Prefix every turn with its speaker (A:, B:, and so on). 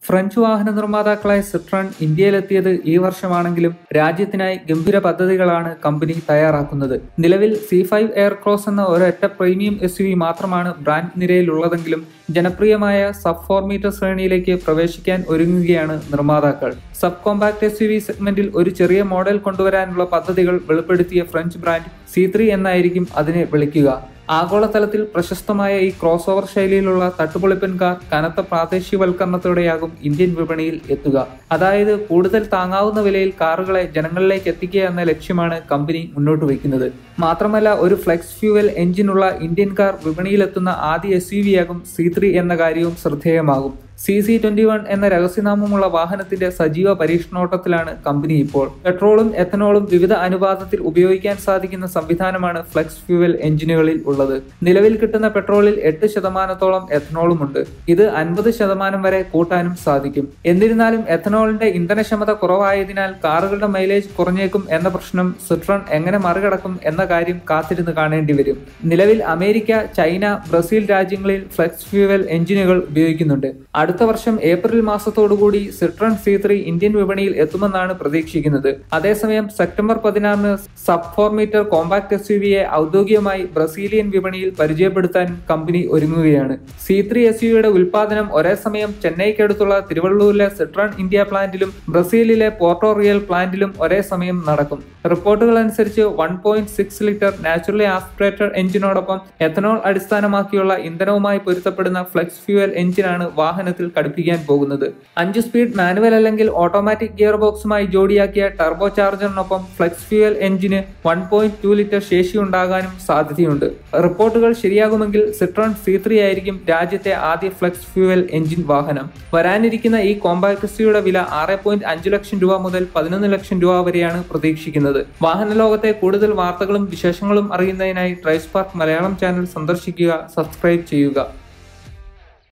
A: French വാഹന നിർമ്മാതാക്കളായ സിട്രൺ ഇന്ത്യയിലെത്തിയത് ഈ വർഷമാണെങ്കിലും രാജ്യത്തിനായി ഗംഭീര പദ്ധതികളാണ് കമ്പനി തയ്യാറാക്കുന്നത് നിലവിൽ സി ഫൈവ് എയർക്രോസ് എന്ന ഒരൊറ്റ പ്രീമിയം എസ് യു മാത്രമാണ് ബ്രാൻഡ് നിരയിലുള്ളതെങ്കിലും ജനപ്രിയമായ സബ് ഫോർ മീറ്റർ ശ്രേണിയിലേക്ക് പ്രവേശിക്കാൻ ഒരുങ്ങുകയാണ് നിർമ്മാതാക്കൾ sub compact S U V സെഗ്മെന്റിൽ ഒരു ചെറിയ മോഡൽ കൊണ്ടുവരാനുള്ള പദ്ധതികൾ വെളിപ്പെടുത്തിയ ഫ്രഞ്ച് ബ്രാൻഡ് സി ത്രീ എന്നായിരിക്കും അതിനെ വിളിക്കുക ആഗോളതലത്തിൽ പ്രശസ്തമായ ഈ ക്രോസ് ഓവർ ശൈലിയിലുള്ള തട്ടുപൊളിപ്പൻ കാർ കനത്ത പ്രാദേശികവൽക്കരണത്തോടെയാകും ഇന്ത്യൻ വിപണിയിൽ എത്തുക അതായത് കൂടുതൽ താങ്ങാവുന്ന വിലയിൽ കാറുകളെ ജനങ്ങളിലേക്ക് എത്തിക്കുക എന്ന ലക്ഷ്യമാണ് കമ്പനി മുന്നോട്ട് വയ്ക്കുന്നത് മാത്രമല്ല ഒരു ഫ്ലെക്സ് ഫ്യൂവൽ എഞ്ചിനുള്ള ഇന്ത്യൻ കാർ വിപണിയിലെത്തുന്ന ആദ്യ എസ് യു വിയാകും സി ത്രീ എന്ന കാര്യവും ശ്രദ്ധേയമാകും സി സി ട്വന്റി വൺ എന്ന രഹസ്യനാമമുള്ള വാഹനത്തിന്റെ സജീവ പരീക്ഷണോട്ടത്തിലാണ് കമ്പനി ഇപ്പോൾ പെട്രോളും എത്തനോളും വിവിധ അനുപാതത്തിൽ ഉപയോഗിക്കാൻ സാധിക്കുന്ന സംവിധാനമാണ് ഫ്ലെക്സ് ഫ്യൂവൽ എഞ്ചിനുകളിൽ ഉള്ളത് നിലവിൽ കിട്ടുന്ന പെട്രോളിൽ എട്ട് ശതമാനത്തോളം എത്തനോളുമുണ്ട് ഇത് അൻപത് ശതമാനം വരെ കൂട്ടാനും സാധിക്കും എന്നിരുന്നാലും എത്തനോളിന്റെ ഇന്ധനക്ഷമത കുറവായതിനാൽ കാറുകളുടെ മൈലേജ് കുറഞ്ഞേക്കും എന്ന പ്രശ്നം സിട്രൺ എങ്ങനെ മറികടക്കും എന്ന കാര്യം കാത്തിരുന്ന് കാണേണ്ടി വരും നിലവിൽ അമേരിക്ക ചൈന ബ്രസീൽ രാജ്യങ്ങളിൽ ഫ്ലെക്സ് ഫ്യൂവൽ എഞ്ചിനുകൾ ഉപയോഗിക്കുന്നുണ്ട് അടുത്ത വർഷം ഏപ്രിൽ മാസത്തോടുകൂടി സിട്രൺ സി ത്രീ ഇന്ത്യൻ വിപണിയിൽ എത്തുമെന്നാണ് പ്രതീക്ഷിക്കുന്നത് അതേസമയം സെപ്റ്റംബർ പതിനാറിന് sub four meter compact S U വിയെ ഔദ്യോഗികമായി ബ്രസീലിയൻ വിപണിയിൽ പരിചയപ്പെടുത്താൻ കമ്പനി ഒരുങ്ങുകയാണ് സി ത്രീ എസ് യുടെ ഉൽപാദനം ഒരേ സമയം ചെന്നൈക്കടുത്തുള്ള തിരുവള്ളൂരിലെ സിട്രൺ ഇന്ത്യ പ്ലാന്റിലും ബ്രസീലിലെ പോർട്ടോ റിയൽ പ്ലാന്റിലും ഒരേ സമയം നടക്കും റിപ്പോർട്ടുകൾ അനുസരിച്ച് one point six litre naturally aspirated എഞ്ചിനോടൊപ്പം എത്തനോൾ അടിസ്ഥാനമാക്കിയുള്ള ഇന്ധനവുമായി പൊരുത്തപ്പെടുന്ന ഫ്ലെക്സ് ഫ്യൂവൽ എഞ്ചിനാണ് വാഹനത്തിൽ ഘടിപ്പിക്കാൻ പോകുന്നത് അഞ്ച് സ്പീഡ് മാനുവൽ അല്ലെങ്കിൽ ഓട്ടോമാറ്റിക് ഗിയർ ബോക്സുമായി ജോഡിയാക്കിയ ടർബോ ചാർജറിനൊപ്പം ഫ്ലെക്സ് ഫ്യൂവൽ എഞ്ചിന് വൺ പോയിന്റ് ടു ലിറ്റർ ശേഷിയുണ്ടാകാനും സാധ്യതയുണ്ട് റിപ്പോർട്ടുകൾ ശരിയാകുമെങ്കിൽ സിട്രോൺ സി ത്രീ ആയിരിക്കും രാജ്യത്തെ ആദ്യ ഫ്ലെക്സ് ഫ്യൂവൽ എഞ്ചിൻ വാഹനം വരാനിരിക്കുന്ന ഈ കോമ്പാക്ട് സിയുടെ വില ആറ് പോയിന്റ് അഞ്ച് ലക്ഷം രൂപ മുതൽ പതിനൊന്ന് ലക്ഷം രൂപ വരെയാണ് പ്രതീക്ഷിക്കുന്നത് വാഹന ലോകത്തെ കൂടുതൽ വാർത്തകളും വിശേഷങ്ങളും അറിയുന്നതിനായി ട്രൈസ്പാർക്ക് മലയാളം ചാനൽ സന്ദർശിക്കുക സബ്സ്ക്രൈബ് ചെയ്യുക